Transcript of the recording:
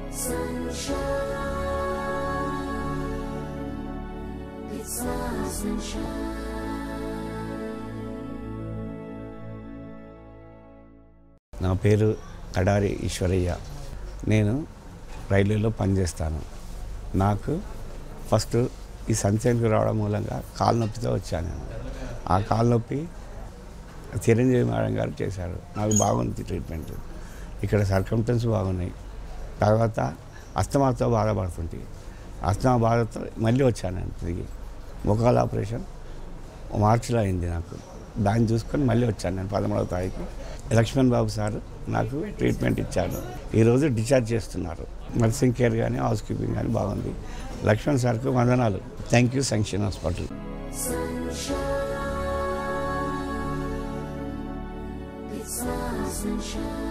sunshine. It's our sunshine. నా పేరు కడారి ఈశ్వరయ్య నేను రైల్వేలో పనిచేస్తాను నాకు ఫస్ట్ ఈ సన్షైన్కి రావడం మూలంగా కాలు నొప్పితో వచ్చాను నేను ఆ కాలు నొప్పి చిరంజీవి మేడం గారు చేశారు నాకు బాగుంది ట్రీట్మెంట్ ఇక్కడ సర్కంటెన్స్ బాగున్నాయి తర్వాత అస్తమాతో బాధపడుతుంది అస్తమా బాధతో మళ్ళీ వచ్చాను నేను తిరిగి ముఖాల ఆపరేషన్ మార్చిలో అయింది నాకు దాన్ని చూసుకొని మళ్ళీ వచ్చాను నేను పదమూడవ తారీఖు లక్ష్మణ్ బాబు సార్ నాకు ట్రీట్మెంట్ ఇచ్చారు ఈరోజు డిశ్చార్జ్ చేస్తున్నారు నర్సింగ్ కేర్ కానీ హౌస్ కీపింగ్ కానీ బాగుంది లక్ష్మణ్ సార్కు వందనాలు థ్యాంక్ యూ సంక్షేమ hospital Sunshine. It's our sunshine.